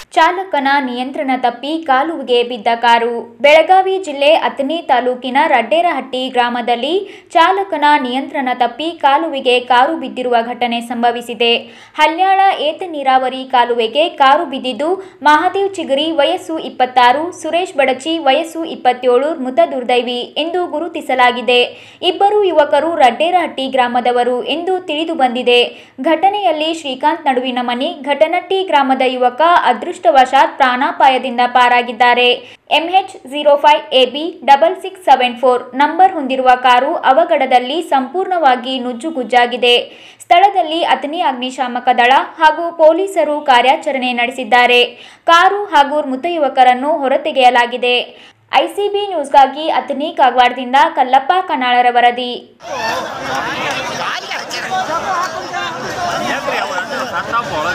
ಚಾಲಕನ ನಿಯಂತ್ರಣ ತಪ್ಪಿ ಕಾಲುವೆಗೆ ಬಿದ್ದ ಕಾರು ಬೆಳಗಾವಿ ಜಿಲ್ಲೆ ಅಥಣಿ ತಾಲೂಕಿನ ರಡ್ಡೇರಹಟ್ಟಿ ಗ್ರಾಮದಲ್ಲಿ ಚಾಲಕನ ನಿಯಂತ್ರಣ ತಪ್ಪಿ ಕಾಲುವೆಗೆ ಕಾರು ಬಿದ್ದಿರುವ ಘಟನೆ ಸಂಭವಿಸಿದೆ ಹಲ್ಯಾಳ ಏತ ನೀರಾವರಿ ಕಾಲುವೆಗೆ ಕಾರು ಬಿದ್ದಿದ್ದು ಮಹಾದೇವ್ ಚಿಗರಿ ವಯಸ್ಸು ಇಪ್ಪತ್ತಾರು ಸುರೇಶ್ ಬಡಚಿ ವಯಸ್ಸು ಇಪ್ಪತ್ತೇಳು ಮೃತ ದುರ್ದೈವಿ ಎಂದು ಗುರುತಿಸಲಾಗಿದೆ ಇಬ್ಬರು ಯುವಕರು ರಡ್ಡೇರಹಟ್ಟಿ ಗ್ರಾಮದವರು ಎಂದು ತಿಳಿದು ಬಂದಿದೆ ಘಟನೆಯಲ್ಲಿ ಶ್ರೀಕಾಂತ್ ನಡುವಿನ ಮನಿ ಘಟನಟ್ಟಿ ಗ್ರಾಮದ ಯುವಕ ಅದೃಷ್ಟವಶಾತ್ ಪ್ರಾಣಾಪಾಯದಿಂದ ಪಾರಾಗಿದ್ದಾರೆ MH zero five AB double six seven four number ಹೊಂದಿರುವ ಕಾರು ಅವಘಡದಲ್ಲಿ ಸಂಪೂರ್ಣವಾಗಿ ನುಜ್ಜುಗುಜ್ಜಾಗಿದೆ ಸ್ಥಳದಲ್ಲಿ ಅಥಣಿ ಅಗ್ನಿಶಾಮಕ ದಳ ಹಾಗೂ ಪೊಲೀಸರು ಕಾರ್ಯಾಚರಣೆ ನಡೆಸಿದ್ದಾರೆ ಕಾರು ಹಾಗೂ ಮೃತ ಯುವಕರನ್ನು ಹೊರತೆಗೆಯಲಾಗಿದೆ ಐಸಿಬಿ ನ್ಯೂಸ್ಗಾಗಿ ಅಥಣಿ ಕಾಗವಾಡದಿಂದ ಕಲ್ಲಪ್ಪ ಕನಾಳರ ವರದಿ ಏನ್ರಿ ಅವ ಸತ್ತಾಪ ಒಳಗ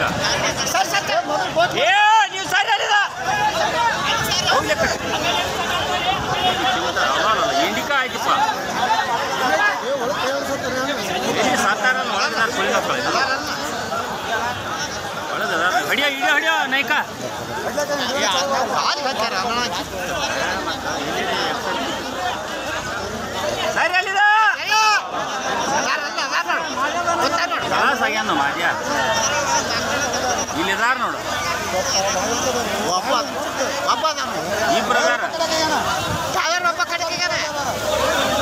ಏ ನೀವು ಸರಿ ಅಲ್ಲಿದ ಹೋಗ್ಲಿಕ್ಕ ಇಂಡಿಕಾ ಆಯ್ತಪ್ಪ ಎಲ್ಲಿ ಸತ್ತಾರಲ್ಲ ಒಳಗದಾರ ಸುಳ್ಳಿ ಮಕ್ಕಳು ಒಳಗದ ಹಡಿಯ ಹಿಡಿಯ ಹಿಡಿಯ ನೈಕ ಸರಿ ಅಲ್ಲಿದ ಕಲಾಸ ಆಗ್ಯಾನ ಮಾದ್ಯ ಇಲ್ಲಿದಾರ ನೋಡು ಇಬ್ರು ಅದಾರ ಒಬ್ಬ ಕಡೆಗೆ